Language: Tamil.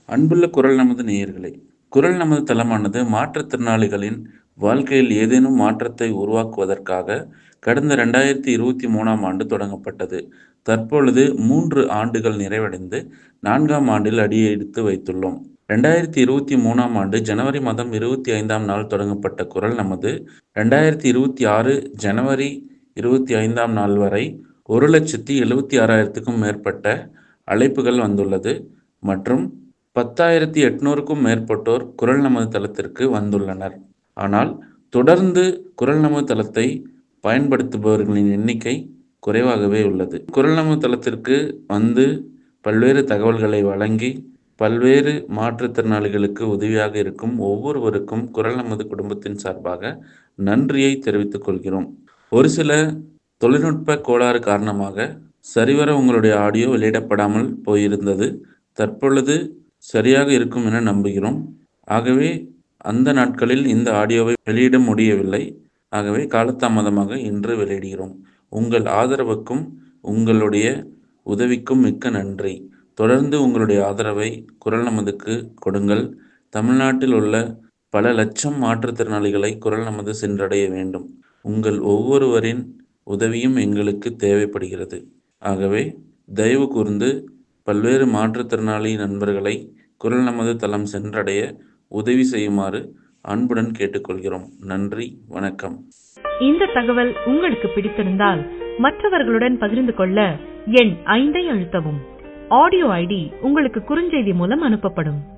அன்புள்ள குரல் நமது நேயர்களே குரல் நமது தளமானது மாற்றுத்திறனாளிகளின் வாழ்க்கையில் ஏதேனும் மாற்றத்தை உருவாக்குவதற்காக கடந்த ரெண்டாயிரத்தி இருபத்தி மூணாம் ஆண்டு தொடங்கப்பட்டது தற்பொழுது மூன்று ஆண்டுகள் நிறைவடைந்து நான்காம் ஆண்டில் அடியெடுத்து வைத்துள்ளோம் ரெண்டாயிரத்தி இருபத்தி மூணாம் ஆண்டு ஜனவரி மாதம் இருபத்தி ஐந்தாம் நாள் தொடங்கப்பட்ட குரல் நமது ரெண்டாயிரத்தி இருபத்தி ஆறு ஜனவரி இருபத்தி ஐந்தாம் நாள் வரை ஒரு லட்சத்தி எழுபத்தி ஆறாயிரத்துக்கும் மேற்பட்ட அழைப்புகள் வந்துள்ளது மற்றும் பத்தாயிரத்தி எட்நூறுக்கும் மேற்பட்டோர் குரல் நமது தளத்திற்கு வந்துள்ளனர் ஆனால் தொடர்ந்து குரல் நமது தளத்தை பயன்படுத்துபவர்களின் எண்ணிக்கை குறைவாகவே உள்ளது குரல் நமது தளத்திற்கு வந்து பல்வேறு தகவல்களை வழங்கி பல்வேறு மாற்றுத்திறனாளிகளுக்கு உதவியாக இருக்கும் ஒவ்வொருவருக்கும் குரல் நமது குடும்பத்தின் சார்பாக நன்றியை தெரிவித்துக் கொள்கிறோம் ஒரு சில தொழில்நுட்ப கோளாறு காரணமாக சரிவர உங்களுடைய ஆடியோ வெளியிடப்படாமல் போயிருந்தது தற்பொழுது சரியாக இருக்கும் என நம்புகிறோம் ஆகவே அந்த நாட்களில் இந்த ஆடியோவை வெளியிட முடியவில்லை ஆகவே காலதாமதமாக இன்று வெளியிடுகிறோம் உங்கள் ஆதரவுக்கும் உங்களுடைய உதவிக்கும் மிக்க நன்றி தொடர்ந்து உங்களுடைய ஆதரவை குரல் நமதுக்கு கொடுங்கள் தமிழ்நாட்டில் உள்ள பல லட்சம் மாற்றுத்திறனாளிகளை குரல் நமது சென்றடைய வேண்டும் உங்கள் ஒவ்வொருவரின் உதவியும் எங்களுக்கு தேவைப்படுகிறது ஆகவே தயவு கூர்ந்து பல்வேறு மாற்றுத்திறனாளி நண்பர்களை குரல் நமது தளம் சென்றடைய உதவி செய்யுமாறு அன்புடன் கேட்டுக்கொள்கிறோம் நன்றி வணக்கம் இந்த தகவல் உங்களுக்கு பிடித்திருந்தால் மற்றவர்களுடன் பகிர்ந்து கொள்ள எண் ஐந்தை அழுத்தவும் ஆடியோ ஐடி உங்களுக்கு குறுஞ்செய்தி மூலம் அனுப்பப்படும்